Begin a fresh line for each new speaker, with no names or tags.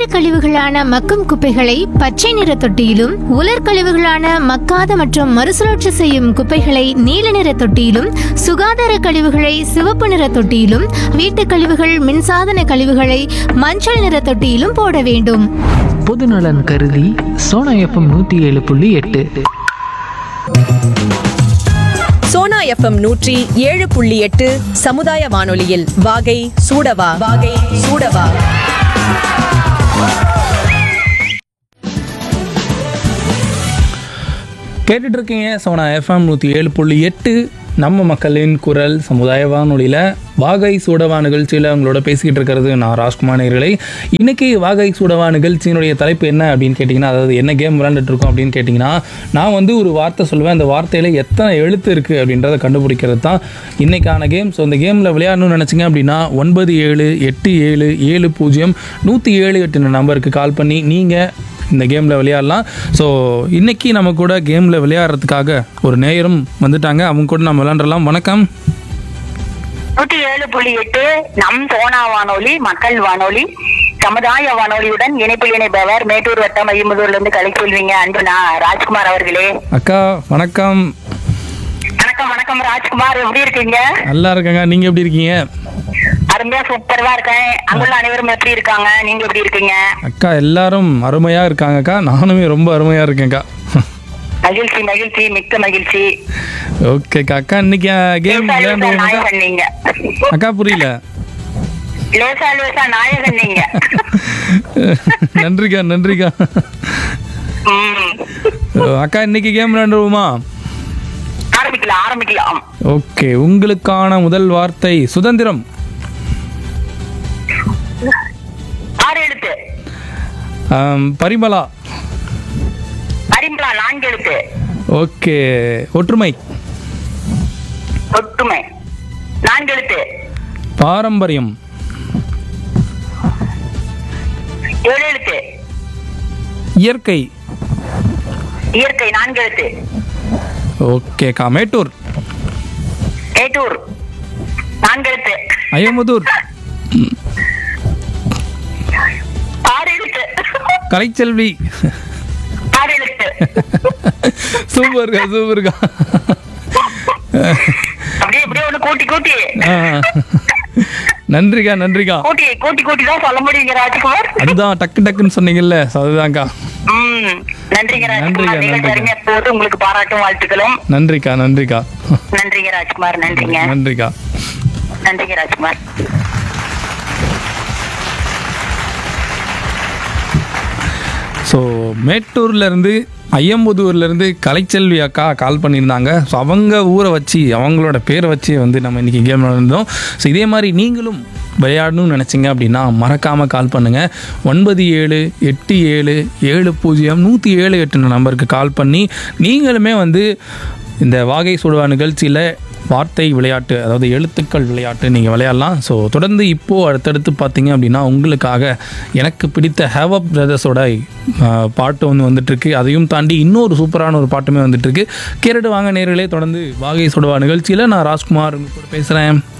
வீடு கழிவுகளான மக்கும் குப்பைகளை பச்சை நிற தொட்டியிலும் உலர் கழிவுகளான மக்காத மற்றும் மறுசுழற்சி செய்யும் குப்பைகளை நீல நிற தொட்டியிலும் சுகாதார கழிவுகளை சிவப்பு நிற தொட்டியிலும் வீட்டு கழிவுகள் மின்சாதன கழிவுகளை மஞ்சள் நிற தொட்டியிலும் போட வேண்டும்
பொதுநலன் கருதி சோனா எஃப்எம் நூற்றி ஏழு புள்ளி எட்டு
சோனா எஃப்எம் நூற்றி ஏழு புள்ளி எட்டு சமுதாய வானொலியில் வாகை சூடவா வாகை சூடவா
கேட்டுட்டு இருக்கீங்க சோனா எஃப்எம் நூற்றி ஏழு புள்ளி எட்டு நம்ம மக்களின் குரல் சமுதாய வானொலியில் வாகை சூடவா நிகழ்ச்சியில் உங்களோட பேசிக்கிட்டு இருக்கிறது நான் ராஜ்குமார் நேயர்களே இன்னைக்கு வாகை சூடவா நிகழ்ச்சியினுடைய தலைப்பு என்ன அப்படின்னு கேட்டிங்கன்னா அதாவது என்ன கேம் விளாண்டுட்டு இருக்கோம் அப்படின்னு கேட்டிங்கன்னா நான் வந்து ஒரு வார்த்தை சொல்லுவேன் அந்த வார்த்தையில் எத்தனை எழுத்து இருக்குது அப்படின்றத கண்டுபிடிக்கிறது தான் இன்னைக்கான கேம் ஸோ இந்த கேமில் விளையாடணும்னு நினச்சிங்க அப்படின்னா ஒன்பது ஏழு எட்டு ஏழு ஏழு பூஜ்ஜியம் நூற்றி ஏழு எட்டு நம்பருக்கு கால் பண்ணி நீங்கள் இந்த கேமில் விளையாடலாம் ஸோ இன்னைக்கு நம்ம கூட கேமில் விளையாடுறதுக்காக ஒரு நேயரும் வந்துட்டாங்க அவங்க கூட நம்ம விளையாண்டுறலாம் வணக்கம்
நூற்றி ஏழு புள்ளி எட்டு நம் சோனா வானொலி மக்கள் வானொலி சமுதாய வானொலியுடன் இணைப்பில் இணைப்பவர் மேட்டூர் வட்டம் ஐம்பதூர்ல இருந்து கலை சொல்வீங்க அன்பு நான் ராஜ்குமார் அவர்களே
அக்கா வணக்கம்
வணக்கம் வணக்கம் ராஜ்குமார் எப்படி இருக்கீங்க
நல்லா இருக்கேங்க நீங்கள் எப்படி இருக்கீங்க
அருமையா சூப்பரா இருக்கேன் அங்குள்ள அனைவரும் எப்படி இருக்காங்க நீங்க எப்படி இருக்கீங்க
அக்கா எல்லாரும் அருமையாக இருக்காங்கக்கா நானுமே ரொம்ப அருமையாக இருக்கேன்க்கா
மகிழ்ச்சி மகிழ்ச்சி மிக்க மகிழ்ச்சி
ஓகேக்கா அக்கா இன்னைக்கு கேம்
லேசா லேசா
விளையாண்டுருவோம்
நாயகன் நீங்க
அக்கா புரியல
லேசா லேசா நாயகன் நீங்க
நன்றிக்கா நன்றிக்கா
ம்.
அக்கா இன்னைக்கு கேம் விளையாண்டுருவோமா
ஆரம்பிக்கலாம் ஆரம்பிக்கலாம்
ஓகே உங்களுக்கான முதல் வார்த்தை சுதந்திரம்
ஆறு எழுத்து
ஆம், பரிமளா
பரிமளா நான்கு எழுத்து
ஓகே ஒற்றுமை
ஒற்றுமை நான்கு எழுத்து
பாரம்பரியம்
ஏழு எழுத்து
இயற்கை
இயற்கை நான்கு எழுத்து
ஓகேக்கா மேட்டூர்
மேட்டூர் நான்கு எழுத்து
அயமுதூர்
ஆறு எழுத்து
கலைச்செல்வி
ஆறு எழுத்து
சூப்பர்க்கா சூப்பர்க்கா
அப்படியே அப்படியே ஒண்ணு கூட்டி கூட்டி
ஆ. நன்றிக்கா நன்றிக்கா
கூட்டி கூட்டி கூட்டி தான் சொல்ல முடியுங்க ராஜ்குமார்
அதுதான் டக்கு டக்குன்னு சொன்னீங்கல்ல so அதுதான்க்கா
ம் நன்றிங்க
நன்றிங்க,
ராஜ்குமார் நீங்கள்
நன்றிங்க.
அருமையா போது உங்களுக்கு பாராட்டும் வாழ்த்துக்களும்
நன்றிக்கா நன்றிக்கா
நன்றிங்க ராஜ்குமார் நன்றிங்க
நன்றிக்கா
நன்றிங்க ராஜ்குமார்
ஸோ மேட்டூர்லேருந்து ஐயம்புதூர்லேருந்து கலைச்செல்வி அக்கா கால் பண்ணியிருந்தாங்க ஸோ அவங்க ஊரை வச்சு அவங்களோட பேரை வச்சு வந்து நம்ம இன்றைக்கி கேம் விளையாண்டோம் ஸோ இதே மாதிரி நீங்களும் விளையாடணும்னு நினச்சிங்க அப்படின்னா மறக்காமல் கால் பண்ணுங்கள் ஒன்பது ஏழு எட்டு ஏழு ஏழு பூஜ்ஜியம் நூற்றி ஏழு எட்டு நம்பருக்கு கால் பண்ணி நீங்களுமே வந்து இந்த வாகை சுடுவா நிகழ்ச்சியில் வார்த்தை விளையாட்டு அதாவது எழுத்துக்கள் விளையாட்டு நீங்கள் விளையாடலாம் ஸோ தொடர்ந்து இப்போது அடுத்தடுத்து பார்த்தீங்க அப்படின்னா உங்களுக்காக எனக்கு பிடித்த ஹேவ் அப் பிரதர்ஸோட ஆஹ், பாட்டு வந்து வந்துட்டுருக்கு அதையும் தாண்டி இன்னொரு சூப்பரான ஒரு பாட்டுமே வந்துட்டுருக்கு கேட்டுட்டு வாங்க நேர்களே தொடர்ந்து வாகை சுடுவா நிகழ்ச்சியில் நான் ராஜ்குமார் உங்க கூட பேசுகிறேன்